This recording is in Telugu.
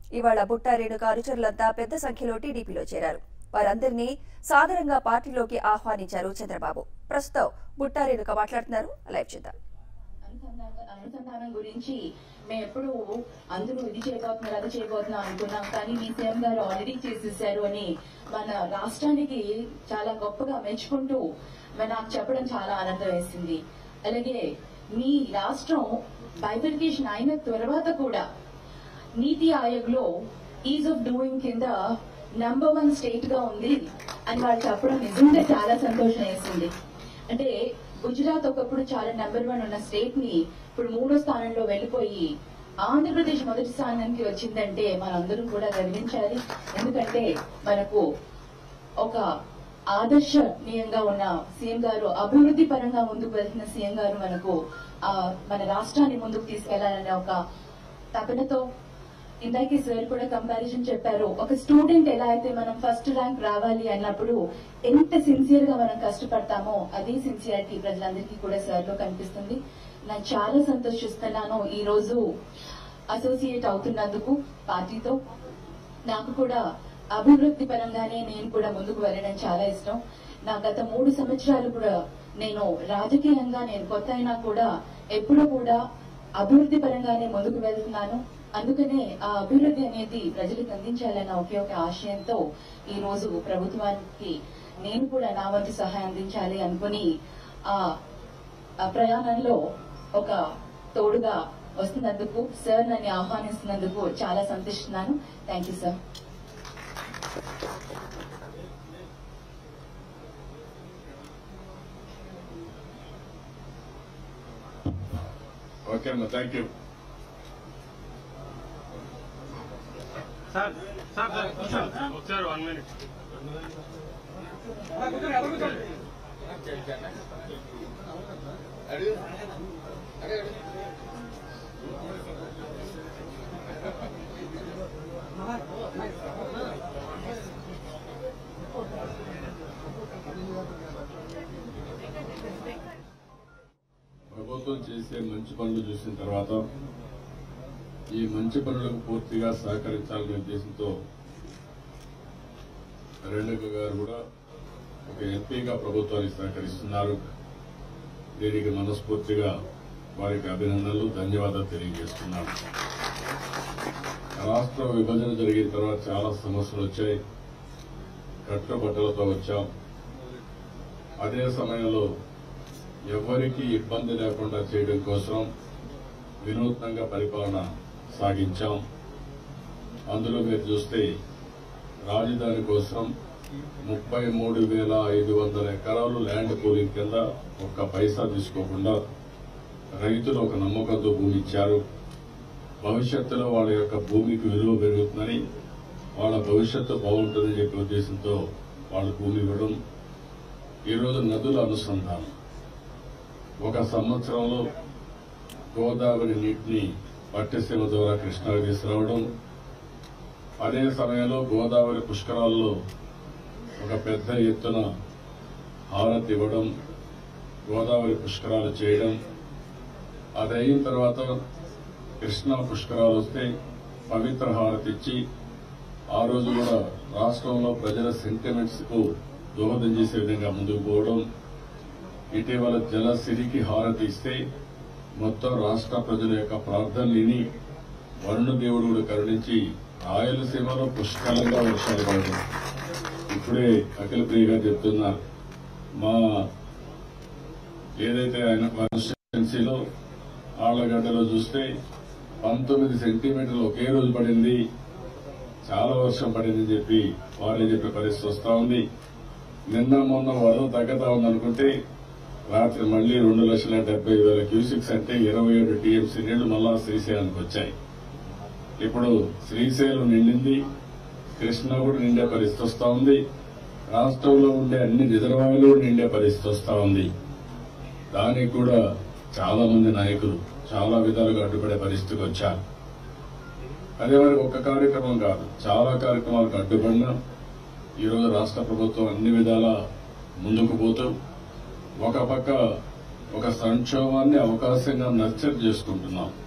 ఇవాళ బుట్టా రేణుక అనుచరులంతా పెద్ద సంఖ్యలో టీడీపీలో చేరారు వారందరినీ సాదరంగా పార్టీలోకి ఆహ్వానించారు చంద్రబాబు ప్రస్తుతం బుట్టా రేణుక మాట్లాడుతున్నారు లైవ్ చూద్దాం అనుసంధానం అనుసంధానం గురించి మేము ఎప్పుడు అందరూ ఇది చేయబోతున్నారు అది చేయబోతున్నాం అనుకున్నాం కానీ మీ సీఎం గారు ఆల్రెడీ చేసేసారు అని మన రాష్ట్రానికి చాలా గొప్పగా మెచ్చుకుంటూ మరి నాకు చెప్పడం చాలా ఆనందం వేసింది అలాగే మీ రాష్ట్రం బైఫర్కేషన్ అయిన తర్వాత కూడా నీతి ఆయోగ్ లో ఈజ్ ఆఫ్ డూయింగ్ కింద నంబర్ వన్ స్టేట్ గా ఉంది అని వాళ్ళు చెప్పడం నిజంగా చాలా సంతోషం వేసింది అంటే గుజరాత్ ఒకప్పుడు చాలా నెంబర్ వన్ ఉన్న స్టేట్ ని ఇప్పుడు మూడో స్థానంలో వెళ్ళిపోయి ఆంధ్రప్రదేశ్ మొదటి స్థానానికి వచ్చిందంటే మనందరం కూడా గర్వించాలి ఎందుకంటే మనకు ఒక ఆదర్శనీయంగా ఉన్న సీఎం గారు అభివృద్ధి పరంగా ముందుకు వెళ్తున్న సీఎం గారు మనకు ఆ, మన రాష్ట్రాన్ని ముందుకు తీసుకెళ్లాలనే ఒక తపనతో ఇందాకే సార్ కూడా కంపారిజన్ చెప్పారు ఒక స్టూడెంట్ ఎలా అయితే మనం ఫస్ట్ ర్యాంక్ రావాలి అన్నప్పుడు ఎంత సిన్సియర్ గా మనం కష్టపడతామో అదే సిన్సియారిటీ ప్రజలందరికీ కూడా సార్ లో కనిపిస్తుంది నేను చాలా సంతోషిస్తున్నాను ఈ రోజు అసోసియేట్ అవుతున్నందుకు పార్టీతో నాకు కూడా అభివృద్ధి పరంగానే నేను కూడా ముందుకు వెళ్ళడం చాలా ఇష్టం నా గత మూడు సంవత్సరాలు కూడా నేను రాజకీయంగా నేను కొత్త అయినా కూడా ఎప్పుడూ కూడా అభివృద్ధి పరంగానే ముందుకు వెళ్తున్నాను అందుకనే ఆ అభివృద్ధి అనేది ప్రజలకు అందించాలన్న ఒకే ఒక ఆశయంతో ఈ రోజు ప్రభుత్వానికి నేను కూడా నా వంతు సహాయం అందించాలి అనుకుని ఆ ఆ ప్రయాణంలో ఒక తోడుగా వస్తున్నందుకు సార్ నన్ను ఆహ్వానిస్తున్నందుకు చాలా సంతోషిస్తున్నాను థ్యాంక్ యూ సార్ ఓకే అమ్మా thank you sir sir sir కూర్చోండి. ఒకసారి వన్ మినిట్ ప్రభుత్వం చేసే మంచి పనులు చూసిన తర్వాత ఈ మంచి పనులకు పూర్తిగా సహకరించాలనే ఉద్దేశంతో రేణుక గారు కూడా ఒక ఎంపీగా ప్రభుత్వానికి సహకరిస్తున్నారు దీనికి మనస్ఫూర్తిగా వారికి అభినందనలు ధన్యవాదాలు తెలియజేస్తున్నాను రాష్ట్ర విభజన జరిగిన తర్వాత చాలా సమస్యలు వచ్చాయి కట్టుబట్టలతో వచ్చాం అదే సమయంలో ఎవరికీ ఇబ్బంది లేకుండా చేయడం కోసం వినూత్నంగా పరిపాలన సాగించాం అందులో మీరు చూస్తే రాజధాని కోసం ముప్పై మూడు వేల ఐదు వందల ఎకరాలు ల్యాండ్ పూలింగ్ కింద ఒక్క పైసా తీసుకోకుండా రైతులు ఒక నమ్మకంతో భూమి ఇచ్చారు భవిష్యత్తులో వాళ్ళ యొక్క భూమికి విలువ పెరుగుతుందని వాళ్ళ భవిష్యత్తు బాగుంటుందని చెప్పే ఉద్దేశంతో వాళ్ళ భూమి ఇవ్వడం ఈరోజు నదుల అనుసంధానం ఒక సంవత్సరంలో గోదావరి నీటిని పట్టిసీమ ద్వారా కృష్ణాకి తీసుకురావడం అదే సమయంలో గోదావరి పుష్కరాల్లో ఒక పెద్ద ఎత్తున హారతి ఇవ్వడం గోదావరి పుష్కరాలు చేయడం అది అయిన తర్వాత కృష్ణా పుష్కరాలు వస్తే పవిత్ర హారతి ఇచ్చి ఆ రోజు కూడా రాష్ట్రంలో ప్రజల సెంటిమెంట్స్ కు దోహదం చేసే విధంగా ముందుకు పోవడం ఇటీవల జలసిరికి హారతి ఇస్తే మొత్తం రాష్ట్ర ప్రజల యొక్క ప్రార్థనలు విని వరుణదేవుడు కూడా కరుణించి రాయలసీమలో పుష్కలంగా వర్షాలు పడడం ఇప్పుడే అఖిల ప్రియ గారు చెప్తున్నారు మా ఏదైతే ఆయన కాన్స్టిట్యున్సీలో ఆళ్లగడ్డలో చూస్తే పంతొమ్మిది సెంటీమీటర్లు ఒకే రోజు పడింది చాలా వర్షం పడిందని చెప్పి వారే చెప్పే పరిస్థితి వస్తా ఉంది నిన్న మొన్న వరద తగ్గతా ఉందనుకుంటే రాత్రి మళ్లీ రెండు లక్షల డెబ్బై వేల క్యూసిక్స్ అంటే ఇరవై ఏడు టీఎంసీ నీళ్లు మళ్ళా శ్రీశైలానికి వచ్చాయి ఇప్పుడు శ్రీశైలం నిండింది కృష్ణ కూడా నిండే పరిస్థితి వస్తా ఉంది రాష్ట్రంలో ఉండే అన్ని రిజర్వాయర్లు నిండే పరిస్థితి వస్తా ఉంది దానికి కూడా చాలా మంది నాయకులు చాలా విధాలుగా అడ్డుపడే పరిస్థితికి వచ్చారు అదే మరి ఒక్క కార్యక్రమం కాదు చాలా కార్యక్రమాలకు అడ్డుపడినా ఈరోజు రాష్ట్ర ప్రభుత్వం అన్ని విధాలా ముందుకు పోతూ ఒక పక్క ఒక సంక్షోభాన్ని అవకాశంగా నర్చర్ చేసుకుంటున్నాం